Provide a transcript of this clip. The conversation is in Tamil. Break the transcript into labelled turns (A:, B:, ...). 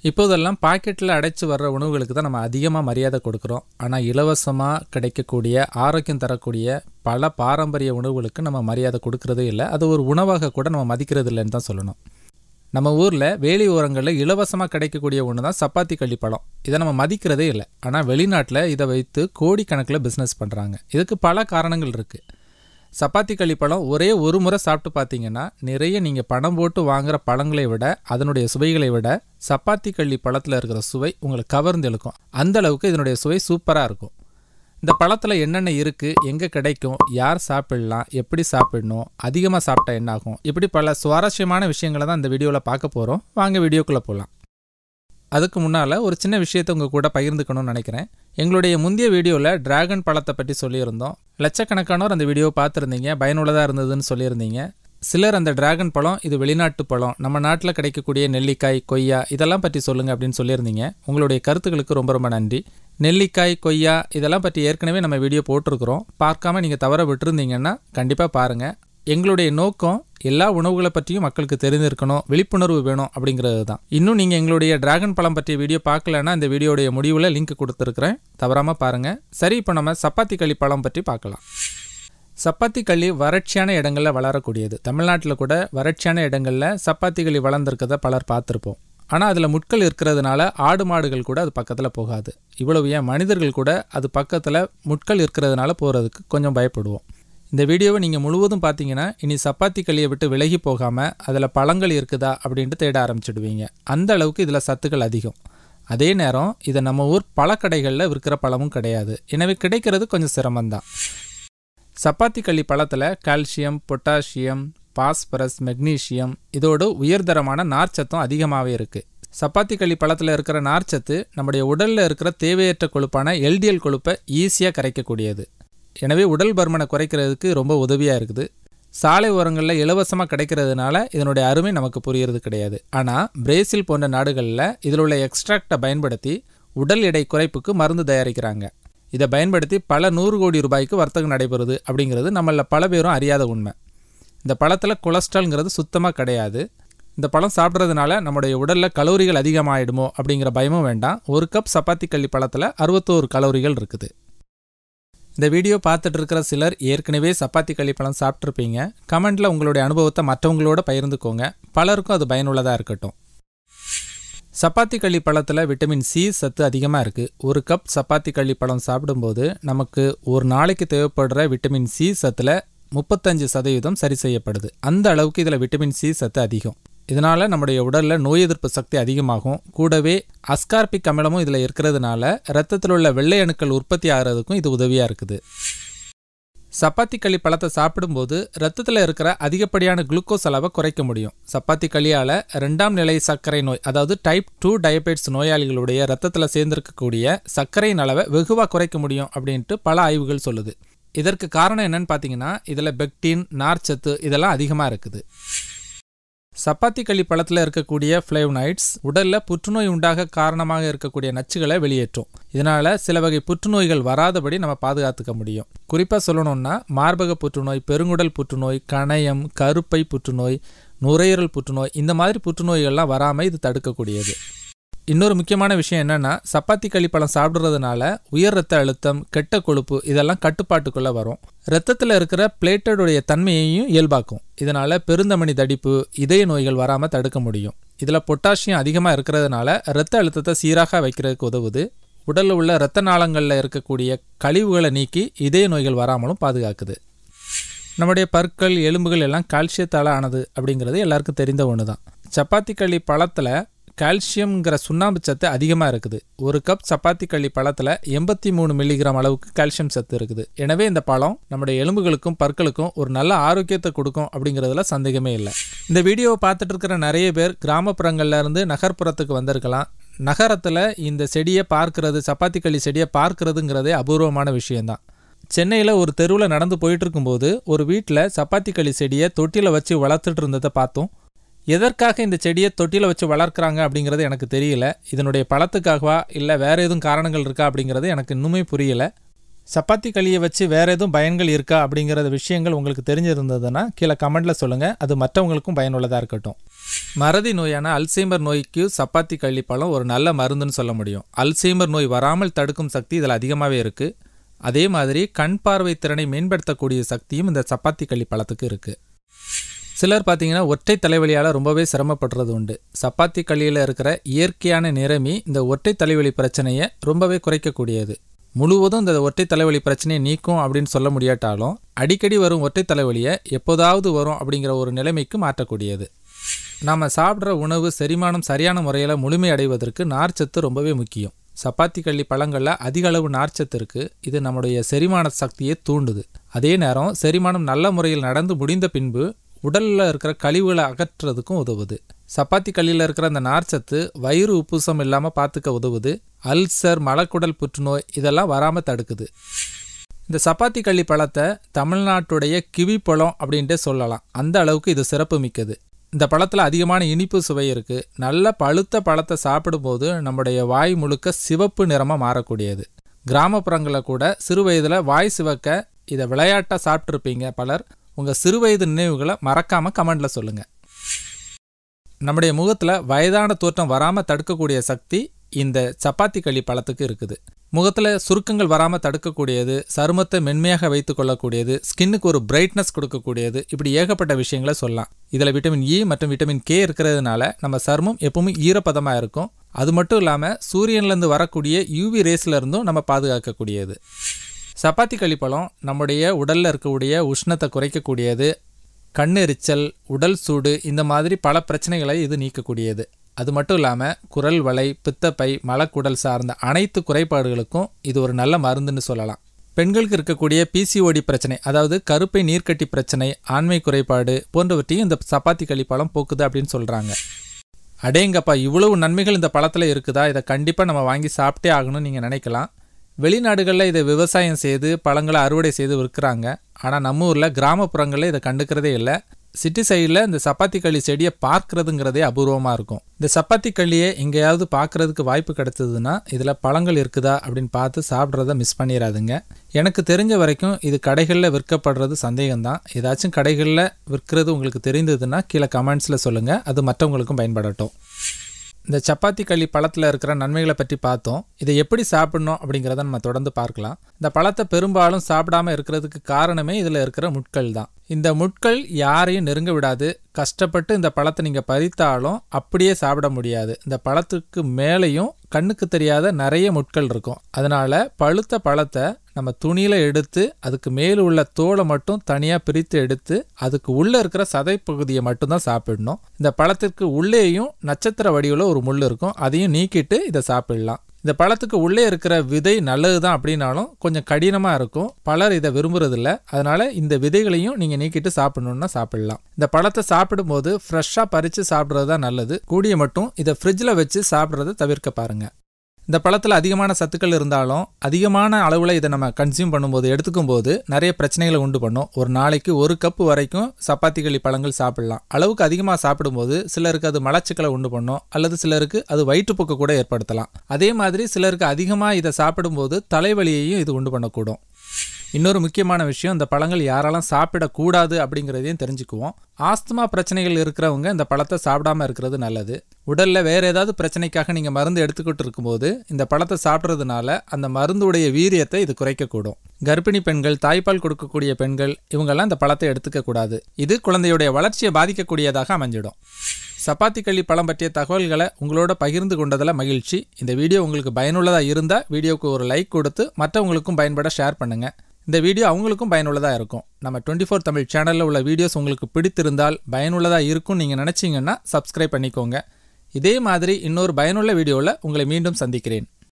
A: இப்போதெல்லாம் பாக்கெட்டில் அடைச்சி வர்ற உணவுகளுக்கு தான் நம்ம அதிகமாக மரியாதை கொடுக்குறோம் ஆனால் இலவசமாக கிடைக்கக்கூடிய ஆரோக்கியம் தரக்கூடிய பல பாரம்பரிய உணவுகளுக்கு நம்ம மரியாதை கொடுக்கறதே இல்லை அது ஒரு உணவாக கூட நம்ம மதிக்கிறது இல்லைன்னு தான் சொல்லணும் நம்ம ஊரில் வேலி ஓரங்களில் இலவசமாக கிடைக்கக்கூடிய ஒன்று தான் சப்பாத்தி கள்ளிப்பழம் இதை நம்ம மதிக்கிறதே இல்லை ஆனால் வெளிநாட்டில் இதை வைத்து கோடிக்கணக்கில் பிஸ்னஸ் பண்ணுறாங்க இதுக்கு பல காரணங்கள் இருக்குது சப்பாத்தி களிப்பழம் ஒரே ஒரு முறை சாப்பிட்டு பார்த்தீங்கன்னா நிறைய நீங்கள் பணம் போட்டு வாங்குற பழங்களை விட அதனுடைய சுவைகளை விட சப்பாத்தி கள்ளி பழத்தில் இருக்கிற சுவை உங்களை கவர்ந்து இழுக்கும் அந்த அளவுக்கு இதனுடைய சுவை சூப்பராக இருக்கும் இந்த பழத்தில் என்னென்ன இருக்குது எங்கே கிடைக்கும் யார் சாப்பிடலாம் எப்படி சாப்பிடணும் அதிகமாக சாப்பிட்டா என்னாகும் இப்படி பல சுவாரஸ்யமான விஷயங்களை தான் இந்த வீடியோவில் பார்க்க போகிறோம் வாங்க வீடியோக்குள்ளே போகலாம் அதுக்கு முன்னால் ஒரு சின்ன விஷயத்தை உங்கள் கூட பகிர்ந்துக்கணும்னு நினைக்கிறேன் எங்களுடைய முந்தைய வீடியோவில் டிராகன் பழத்தை பற்றி சொல்லியிருந்தோம் லட்சக்கணக்கானோர் அந்த வீடியோவை பார்த்துருந்தீங்க பயனுள்ளதாக இருந்ததுன்னு சொல்லியிருந்தீங்க சிலர் அந்த டிராகன் பழம் இது வெளிநாட்டு பழம் நம்ம நாட்டில் கிடைக்கக்கூடிய நெல்லிக்காய் கொய்யா இதெல்லாம் பற்றி சொல்லுங்கள் அப்படின்னு சொல்லியிருந்தீங்க உங்களுடைய கருத்துக்களுக்கு ரொம்ப ரொம்ப நன்றி நெல்லிக்காய் கொய்யா இதெல்லாம் பற்றி ஏற்கனவே நம்ம வீடியோ போட்டிருக்கிறோம் பார்க்காம நீங்கள் தவற விட்டுருந்தீங்கன்னா கண்டிப்பாக பாருங்கள் எங்களுடைய நோக்கம் எல்லா உணவுகளை பற்றியும் மக்களுக்கு தெரிஞ்சிருக்கணும் விழிப்புணர்வு வேணும் அப்படிங்கிறது தான் இன்னும் நீங்கள் எங்களுடைய டிராகன் பழம் பற்றிய வீடியோ பார்க்கலன்னா இந்த வீடியோடைய முடிவில் லிங்க் கொடுத்துருக்குறேன் தவறாமல் பாருங்கள் சரி இப்போ நம்ம சப்பாத்தி களி பழம் பற்றி பார்க்கலாம் சப்பாத்தி களி வறட்சியான இடங்களில் வளரக்கூடியது தமிழ்நாட்டில் கூட வறட்சியான இடங்களில் சப்பாத்தி களி வளர்ந்துருக்கதை பலர் பார்த்துருப்போம் ஆனால் அதில் முட்கள் இருக்கிறதுனால ஆடு மாடுகள் கூட அது பக்கத்தில் போகாது இவ்வளவு ஏன் மனிதர்கள் கூட அது பக்கத்தில் முட்கள் இருக்கிறதுனால போகிறதுக்கு கொஞ்சம் பயப்படுவோம் இந்த வீடியோவை நீங்கள் முழுவதும் பார்த்தீங்கன்னா இனி சப்பாத்தி களியை விட்டு விலகி போகாமல் அதில் பழங்கள் இருக்குதா அப்படின்ட்டு தேட ஆரம்பிச்சிடுவீங்க அந்த அளவுக்கு இதில் சத்துக்கள் அதிகம் அதே நேரம் இதை நம்ம ஊர் பழக்கடைகளில் விற்கிற பழமும் கிடையாது எனவே கிடைக்கிறது கொஞ்சம் சிரமம்தான் சப்பாத்தி களி பழத்தில் கால்சியம் பொட்டாசியம் பாஸ்பரஸ் மெக்னீஷியம் இதோடு உயர்தரமான நார்ச்சத்தும் அதிகமாகவே இருக்குது சப்பாத்தி களி பழத்தில் இருக்கிற நார்ச்சத்து நம்முடைய உடலில் இருக்கிற தேவையற்ற கொழுப்பான எல்டிஎல் கொழுப்பை ஈஸியாக கரைக்கக்கூடியது எனவே உடல் பருமனை குறைக்கிறதுக்கு ரொம்ப உதவியாக இருக்குது சாலை ஓரங்களில் இலவசமாக கிடைக்கிறதுனால இதனுடைய அருமை நமக்கு புரியறது கிடையாது ஆனால் பிரேசில் போன்ற நாடுகளில் இதில் உள்ள எக்ஸ்ட்ராக்டை பயன்படுத்தி உடல் எடை குறைப்புக்கு மருந்து தயாரிக்கிறாங்க இதை பயன்படுத்தி பல நூறு கோடி ரூபாய்க்கு வர்த்தகம் நடைபெறுது அப்படிங்கிறது நம்மளில் பல பேரும் அறியாத உண்மை இந்த பழத்தில் கொலஸ்ட்ரால்ங்கிறது சுத்தமாக கிடையாது இந்த பழம் சாப்பிட்றதுனால நம்முடைய உடலில் கலோரிகள் அதிகமாகிடுமோ அப்படிங்கிற பயமும் வேண்டாம் ஒரு கப் சப்பாத்தி கள்ளி பழத்தில் அறுபத்தோரு கலோரிகள் இருக்குது இந்த வீடியோ பார்த்துட்டு இருக்கிற சிலர் ஏற்கனவே சப்பாத்தி களிப்பழம் சாப்பிட்ருப்பீங்க கமெண்ட்டில் உங்களுடைய அனுபவத்தை மற்றவங்களோட பகிர்ந்துக்கோங்க பலருக்கும் அது பயனுள்ளதாக இருக்கட்டும் சப்பாத்தி களி பழத்தில் விட்டமின் சி சத்து அதிகமாக இருக்குது ஒரு கப் சப்பாத்தி களி பழம் சாப்பிடும்போது நமக்கு ஒரு நாளைக்கு தேவைப்படுற விட்டமின் சி சத்தில் முப்பத்தஞ்சு சதவீதம் சரி செய்யப்படுது அந்த அளவுக்கு இதில் விட்டமின் சி சத்து அதிகம் இதனால் நம்முடைய உடலில் நோய் எதிர்ப்பு சக்தி அதிகமாகும் கூடவே அஸ்கார்பிக் அமிலமும் இதில் இருக்கிறதுனால ரத்தத்தில் உள்ள வெள்ளை அணுக்கள் உற்பத்தி ஆகிறதுக்கும் இது உதவியாக இருக்குது சப்பாத்தி களி பழத்தை சாப்பிடும்போது ரத்தத்தில் இருக்கிற அதிகப்படியான குளுக்கோஸ் அளவை குறைக்க முடியும் சப்பாத்தி களியால் ரெண்டாம் நிலை சர்க்கரை நோய் அதாவது டைப் டூ டயபெட்ஸ் நோயாளிகளுடைய ரத்தத்தில் சேர்ந்திருக்கக்கூடிய சர்க்கரையின் அளவை வெகுவாக குறைக்க முடியும் அப்படின்ட்டு பல ஆய்வுகள் சொல்லுது இதற்கு காரணம் என்னன்னு பார்த்தீங்கன்னா இதில் பெக்டின் நார்ச்சத்து இதெல்லாம் அதிகமாக இருக்குது சப்பாத்தி களி பழத்தில் இருக்கக்கூடிய ஃப்ளேவனைட்ஸ் உடலில் புற்றுநோய் உண்டாக காரணமாக இருக்கக்கூடிய நச்சுகளை வெளியேற்றும் இதனால் சில வகை புற்றுநோய்கள் வராதபடி நம்ம பாதுகாத்துக்க முடியும் குறிப்பாக சொல்லணும்னா மார்பக புற்றுநோய் பெருங்குடல் புற்றுநோய் கணையம் கருப்பை புற்றுநோய் நுரையீரல் புற்றுநோய் இந்த மாதிரி புற்றுநோய்கள்லாம் வராமல் இது தடுக்கக்கூடியது இன்னொரு முக்கியமான விஷயம் என்னென்னா சப்பாத்தி களிப்பழம் சாப்பிட்றதுனால உயர் ரத்த அழுத்தம் கெட்ட கொழுப்பு இதெல்லாம் கட்டுப்பாட்டுக்குள்ளே வரும் ரத்தத்தில் இருக்கிற பிளேட்டடுடைய தன்மையையும் இயல்பாக்கும் இதனால் பெருந்தமணி தடிப்பு இதய நோய்கள் வராமல் தடுக்க முடியும் இதில் பொட்டாசியம் அதிகமாக இருக்கிறதுனால ரத்த அழுத்தத்தை சீராக வைக்கிறதுக்கு உதவுது உடலில் உள்ள இரத்த நாளங்களில் இருக்கக்கூடிய கழிவுகளை நீக்கி இதய நோய்கள் வராமலும் பாதுகாக்குது நம்முடைய பற்கள் எலும்புகள் எல்லாம் கால்சியத்தால் ஆனது அப்படிங்கிறது எல்லாருக்கும் தெரிந்த ஒன்று தான் சப்பாத்தி களி பழத்தில் கால்சியம்ங்கிற சுண்ணாம்பு சத்து அதிகமாக இருக்குது ஒரு கப் சப்பாத்தி களி பழத்தில் எண்பத்தி மூணு மில்லிகிராம் அளவுக்கு கால்சியம் சத்து இருக்குது எனவே இந்த பழம் நம்முடைய எலும்புகளுக்கும் பற்களுக்கும் ஒரு நல்ல ஆரோக்கியத்தை கொடுக்கும் அப்படிங்கிறதுல சந்தேகமே இல்லை இந்த வீடியோவை பார்த்துட்டு இருக்கிற நிறைய பேர் கிராமப்புறங்கள்ல இருந்து நகர்ப்புறத்துக்கு வந்திருக்கலாம் நகரத்தில் இந்த செடியை பார்க்கறது சப்பாத்தி களி செடியை பார்க்கறதுங்கிறதே அபூர்வமான விஷயம்தான் சென்னையில் ஒரு தெருவில் நடந்து போயிட்டு இருக்கும்போது ஒரு வீட்டில் சப்பாத்தி களி செடியை தொட்டியில் வச்சு வளர்த்துட்டு இருந்ததை பார்த்தோம் எதற்காக இந்த செடியை தொட்டியில் வச்சு வளர்க்குறாங்க அப்படிங்கிறது எனக்கு தெரியல இதனுடைய பழத்துக்காகவா இல்லை வேறு எதுவும் காரணங்கள் இருக்கா அப்படிங்கிறது எனக்கு இன்னுமே புரியல சப்பாத்தி களியை வச்சு வேறு எதுவும் பயன்கள் இருக்கா அப்படிங்கிற விஷயங்கள் உங்களுக்கு தெரிஞ்சிருந்ததுன்னா கீழே கமெண்ட்டில் சொல்லுங்கள் அது மற்றவங்களுக்கும் பயனுள்ளதாக இருக்கட்டும் மறதி நோயான அல்சைமர் நோய்க்கு சப்பாத்தி களி பழம் ஒரு நல்ல மருந்துன்னு சொல்ல முடியும் அல்சைமர் நோய் வராமல் தடுக்கும் சக்தி இதில் அதிகமாகவே இருக்குது அதே மாதிரி கண் பார்வை திறனை மேம்படுத்தக்கூடிய சக்தியும் இந்த சப்பாத்தி களி பழத்துக்கு இருக்குது சிலர் பார்த்தீங்கன்னா ஒற்றை தலைவலியால் ரொம்பவே சிரமப்படுறது உண்டு சப்பாத்தி களியில் இருக்கிற இயற்கையான நிறமி இந்த ஒற்றை தலைவலி பிரச்சனையை ரொம்பவே குறைக்கக்கூடியது முழுவதும் இந்த ஒற்றை தலைவலி பிரச்சனையை நீக்கும் அப்படின்னு சொல்ல முடியாட்டாலும் அடிக்கடி வரும் ஒற்றை தலைவலியை எப்போதாவது வரும் அப்படிங்கிற ஒரு நிலைமைக்கு மாற்றக்கூடியது நாம் சாப்பிட்ற உணவு செரிமானம் சரியான முறையில் முழுமையடைவதற்கு நார்ச்சத்து ரொம்பவே முக்கியம் சப்பாத்தி கள்ளி பழங்களில் அதிக அளவு நார்ச்சத்து இருக்குது இது நம்முடைய செரிமான சக்தியை தூண்டுது அதே நேரம் செரிமானம் நல்ல முறையில் நடந்து முடிந்த பின்பு உடலில் இருக்கிற கழிவுகளை அகற்றுறதுக்கும் உதவுது சப்பாத்தி கல்லியில் இருக்கிற அந்த நார்ச்சத்து வயிறு உப்புசம் இல்லாமல் பார்த்துக்க உதவுது அல்சர் மலக்குடல் புற்றுநோய் இதெல்லாம் வராமல் தடுக்குது இந்த சப்பாத்தி கள்ளி பழத்தை தமிழ்நாட்டுடைய கிவி பழம் அப்படின்ட்டே சொல்லலாம் அந்த அளவுக்கு இது சிறப்பு மிக்கது இந்த பழத்தில் அதிகமான இனிப்பு சுவை இருக்குது நல்ல பழுத்த பழத்தை சாப்பிடும்போது நம்முடைய வாய் முழுக்க சிவப்பு நிறமாக மாறக்கூடியது கிராமப்புறங்களில் கூட சிறு வயதில் வாய் சிவக்க இதை விளையாட்டாக சாப்பிட்ருப்பீங்க பலர் உங்கள் சிறுவயது நினைவுகளை மறக்காமல் கமெண்டில் சொல்லுங்கள் நம்முடைய முகத்தில் வயதான தோற்றம் வராமல் தடுக்கக்கூடிய சக்தி இந்த சப்பாத்தி களி பழத்துக்கு இருக்குது முகத்தில் சுருக்கங்கள் வராமல் தடுக்கக்கூடியது சருமத்தை மென்மையாக வைத்து கொள்ளக்கூடியது ஸ்கின்னுக்கு ஒரு பிரைட்னஸ் கொடுக்கக்கூடியது இப்படி ஏகப்பட்ட விஷயங்களை சொல்லலாம் இதில் விட்டமின் இ மற்றும் விட்டமின் கே இருக்கிறதுனால நம்ம சருமம் எப்பவுமே ஈரப்பதமாக இருக்கும் அது மட்டும் இல்லாமல் சூரியன்லேருந்து வரக்கூடிய யூவி ரேஸ்லேருந்தும் நம்ம பாதுகாக்கக்கூடியது சப்பாத்தி களிப்பழம் நம்முடைய உடலில் இருக்கக்கூடிய உஷ்ணத்தை குறைக்கக்கூடியது கண்ணெரிச்சல் உடல் சூடு இந்த மாதிரி பல பிரச்சனைகளை இது நீக்கக்கூடியது அது மட்டும் இல்லாமல் குரல் வலை பித்தப்பை மலக்குடல் சார்ந்த அனைத்து குறைபாடுகளுக்கும் இது ஒரு நல்ல மருந்துன்னு சொல்லலாம் பெண்களுக்கு இருக்கக்கூடிய பிசிஓடி பிரச்சனை அதாவது கருப்பை நீர்க்கட்டி பிரச்சனை ஆண்மை குறைபாடு போன்றவற்றையும் இந்த சப்பாத்தி களிப்பழம் போக்குது அப்படின்னு சொல்கிறாங்க அடேங்கப்பா இவ்வளவு நன்மைகள் இந்த பழத்தில் இருக்குதா இதை கண்டிப்பாக நம்ம வாங்கி சாப்பிட்டே ஆகணும்னு நீங்கள் நினைக்கலாம் வெளிநாடுகளில் இதை விவசாயம் செய்து பழங்களை அறுவடை செய்து விற்கிறாங்க ஆனால் நம்ம ஊரில் கிராமப்புறங்களில் இதை கண்டுக்கிறதே இல்லை சிட்டி சைடில் இந்த சப்பாத்தி களி செடியை பார்க்குறதுங்கிறதே அபூர்வமாக இருக்கும் இந்த சப்பாத்தி களியை எங்கேயாவது பார்க்குறதுக்கு வாய்ப்பு கிடைச்சதுன்னா இதில் பழங்கள் இருக்குதா அப்படின்னு பார்த்து சாப்பிட்றத மிஸ் பண்ணிடாதுங்க எனக்கு தெரிஞ்ச வரைக்கும் இது கடைகளில் விற்கப்படுறது சந்தேகம்தான் ஏதாச்சும் கடைகளில் விற்கிறது உங்களுக்கு தெரிந்ததுன்னா கீழே கமெண்ட்ஸில் சொல்லுங்கள் அது மற்றவங்களுக்கும் பயன்படட்டும் இந்த சப்பாத்தி களி பழத்தில் இருக்கிற நன்மைகளை பற்றி பார்த்தோம் இதை எப்படி சாப்பிடணும் அப்படிங்கிறத நம்ம தொடர்ந்து பார்க்கலாம் இந்த பழத்தை பெரும்பாலும் சாப்பிடாம இருக்கிறதுக்கு காரணமே இதில் இருக்கிற முட்கள் தான் இந்த முட்கள் யாரையும் நெருங்க விடாது கஷ்டப்பட்டு இந்த பழத்தை நீங்கள் பறித்தாலும் அப்படியே சாப்பிட முடியாது இந்த பழத்துக்கு மேலேயும் கண்ணுக்கு தெரியாத நிறைய முட்கள் இருக்கும் அதனால பழுத்த பழத்தை நம்ம துணியில் எடுத்து அதுக்கு மேலே உள்ள தோலை மட்டும் தனியாக பிரித்து எடுத்து அதுக்கு உள்ளே இருக்கிற சதை பகுதியை மட்டும்தான் சாப்பிடணும் இந்த பழத்திற்கு உள்ளேயும் நட்சத்திர வடிவில் ஒரு முள் இருக்கும் அதையும் நீக்கிட்டு இதை சாப்பிடலாம் இந்த பழத்துக்கு உள்ளே இருக்கிற விதை நல்லது தான் அப்படின்னாலும் கொஞ்சம் கடினமாக இருக்கும் பலர் இதை விரும்புறதில்ல அதனால இந்த விதைகளையும் நீங்கள் நீக்கிட்டு சாப்பிடணுன்னா சாப்பிடலாம் இந்த பழத்தை சாப்பிடும்போது ஃப்ரெஷ்ஷாக பறித்து சாப்பிட்றது தான் நல்லது கூடிய மட்டும் இதை ஃப்ரிட்ஜில் வச்சு சாப்பிட்றத தவிர்க்க பாருங்க இந்த பழத்தில் அதிகமான சத்துக்கள் இருந்தாலும் அதிகமான அளவில் இதை நம்ம கன்சியூம் பண்ணும்போது எடுத்துக்கும் போது நிறைய பிரச்சனைகளை உண்டு பண்ணும் ஒரு நாளைக்கு ஒரு கப் வரைக்கும் சப்பாத்தி களி பழங்கள் சாப்பிடலாம் அளவுக்கு அதிகமாக சாப்பிடும்போது சிலருக்கு அது மலச்சிக்கலை உண்டு பண்ணும் அல்லது சிலருக்கு அது வயிற்றுப்போக்கு கூட ஏற்படுத்தலாம் அதே மாதிரி சிலருக்கு அதிகமாக இதை சாப்பிடும்போது தலைவலியையும் இது உண்டு பண்ணக்கூடும் இன்னொரு முக்கியமான விஷயம் இந்த பழங்கள் யாரெல்லாம் சாப்பிடக்கூடாது அப்படிங்கிறதையும் தெரிஞ்சுக்குவோம் ஆஸ்துமா பிரச்சனைகள் இருக்கிறவங்க இந்த பழத்தை சாப்பிடாம இருக்கிறது நல்லது உடலில் வேறு ஏதாவது பிரச்சனைக்காக நீங்கள் மருந்து எடுத்துக்கிட்டு இருக்கும்போது இந்த பழத்தை சாப்பிட்றதுனால அந்த மருந்துடைய வீரியத்தை இது குறைக்கக்கூடும் கர்ப்பிணி பெண்கள் தாய்ப்பால் கொடுக்கக்கூடிய பெண்கள் இவங்கெல்லாம் இந்த பழத்தை எடுத்துக்க கூடாது இது குழந்தையுடைய வளர்ச்சியை பாதிக்கக்கூடியதாக அமைஞ்சிடும் சப்பாத்தி களி பழம் பற்றிய தகவல்களை உங்களோட பகிர்ந்து கொண்டதில் மகிழ்ச்சி இந்த வீடியோ உங்களுக்கு பயனுள்ளதாக இருந்தால் வீடியோவுக்கு ஒரு லைக் கொடுத்து மற்றவங்களுக்கும் பயன்பட ஷேர் பண்ணுங்கள் இந்த வீடியோ அவங்களுக்கும் பயனுள்ளதாக இருக்கும் நம்ம டுவெண்ட்டி ஃபோர் தமிழ் சேனலில் உள்ள வீடியோஸ் உங்களுக்கு பிடித்திருந்தால் பயனுள்ளதாக இருக்கும் நீங்கள் நினச்சிங்கன்னா சப்ஸ்கிரைப் பண்ணிக்கோங்க இதே மாதிரி இன்னொரு பயனுள்ள வீடியோவில் உங்களை மீண்டும் சந்திக்கிறேன்